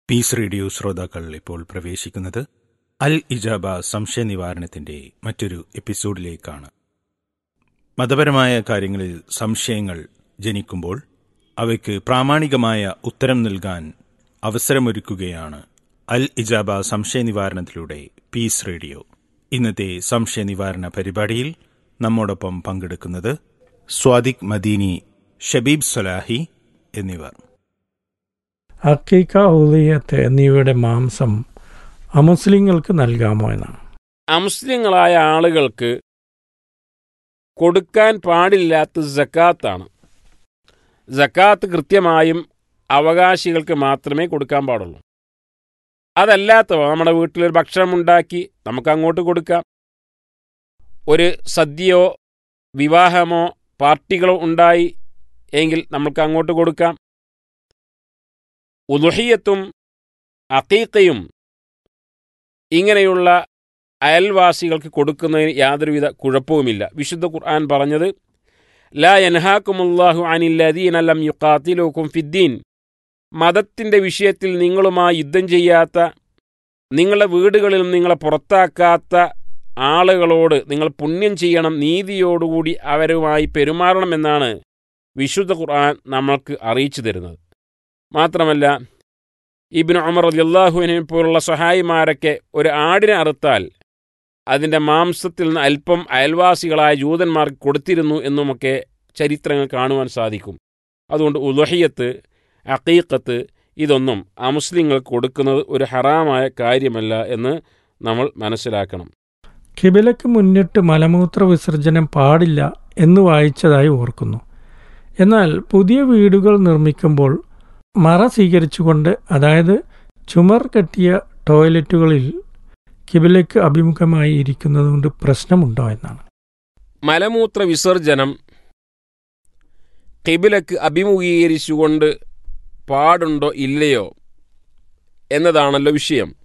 piece radio ശ്രോതാക്കൾ ഇപ്പോൾ പ്രവേശിക്കുന്നത് അൽ ഇജാബ സംശയ നിവാരണത്തിന്റെ മറ്റൊരു എപ്പിസോഡിലേക്കാണ് മതപരമായ കാര്യങ്ങളിൽ സംശയങ്ങൾ ജനിക്കുമ്പോൾ അവയ്ക്ക് പ്രാമാണികമായ ഉത്തരം നൽകാൻ അവസരമൊരുക്കുകയാണ് അൽ ഇജാബ സംശയ നിവാരണത്തിലൂടെ പീസ് റേഡിയോ ഇന്നത്തെ സംശയ നിവാരണ പരിപാടിയിൽ നമ്മോടൊപ്പം പങ്കെടുക്കുന്നത് സ്വാദിഖ് മദീനി ഷബീബ് സൊലാഹി എന്നിവർ അക്കീക്ക ഉദയത്ത് എന്നിവയുടെ മാംസം അമുസ്ലിങ്ങൾക്ക് നൽകാമോ എന്നാണ് അമുസ്ലിങ്ങളായ ആളുകൾക്ക് കൊടുക്കാൻ പാടില്ലാത്ത ജക്കാത്താണ് ജക്കാത്ത് കൃത്യമായും അവകാശികൾക്ക് മാത്രമേ കൊടുക്കാൻ പാടുള്ളൂ അതല്ലാത്തവ നമ്മുടെ വീട്ടിലൊരു ഭക്ഷണം ഉണ്ടാക്കി നമുക്ക് അങ്ങോട്ട് കൊടുക്കാം ഒരു സദ്യയോ വിവാഹമോ പാർട്ടികളോ ഉണ്ടായി എങ്കിൽ നമുക്ക് അങ്ങോട്ട് കൊടുക്കാം ഉദുഹിയത്തും അക്കീക്കയും ഇങ്ങനെയുള്ള അയൽവാസികൾക്ക് കൊടുക്കുന്നതിന് യാതൊരുവിധ കുഴപ്പവുമില്ല വിശുദ്ധ ഖുർആൻ പറഞ്ഞത് ലാ യൻഹാക്കുമുല്ലാഹു അനില്ലദീന ലം യുഖാത്തിലൂക്കും ഫിദ്ദീൻ മതത്തിൻ്റെ വിഷയത്തിൽ നിങ്ങളുമായി യുദ്ധം ചെയ്യാത്ത നിങ്ങളുടെ വീടുകളിൽ നിന്ന് നിങ്ങളെ പുറത്താക്കാത്ത ആളുകളോട് നിങ്ങൾ പുണ്യം ചെയ്യണം നീതിയോടുകൂടി അവരുമായി പെരുമാറണമെന്നാണ് വിശുദ്ധ ഖുർആൻ നമ്മൾക്ക് അറിയിച്ചു തരുന്നത് മാത്രമല്ല ഇബിൻ ഉമർ അലിയല്ലാഹുവിനെ പോലുള്ള സഹായിമാരൊക്കെ ഒരു ആടിനെ അറുത്താൽ അതിൻ്റെ മാംസത്തിൽ നിന്ന് അല്പം അയൽവാസികളായ ജൂതന്മാർക്ക് കൊടുത്തിരുന്നു എന്നുമൊക്കെ ചരിത്രങ്ങൾ കാണുവാൻ സാധിക്കും അതുകൊണ്ട് ഉലഹിയത്ത് അക്കീക്കത്ത് ഇതൊന്നും അമുസ്ലിങ്ങൾക്ക് കൊടുക്കുന്നത് ഒരു ഹറാമായ കാര്യമല്ല എന്ന് നമ്മൾ മനസ്സിലാക്കണം കിബിലക്ക് മുന്നിട്ട് മലമൂത്ര വിസർജനം പാടില്ല എന്ന് വായിച്ചതായി ഓർക്കുന്നു എന്നാൽ പുതിയ വീടുകൾ നിർമ്മിക്കുമ്പോൾ മറ സ്വീകരിച്ചുകൊണ്ട് അതായത് ചുമർ കെട്ടിയ ടോയ്ലറ്റുകളിൽ കിബിലക്ക് അഭിമുഖമായി ഇരിക്കുന്നതുകൊണ്ട് പ്രശ്നമുണ്ടോ എന്നാണ് മലമൂത്ര വിസർജനം കിബിലക്ക് അഭിമുഖീകരിച്ചുകൊണ്ട് പാടുണ്ടോ ഇല്ലയോ എന്നതാണല്ലോ വിഷയം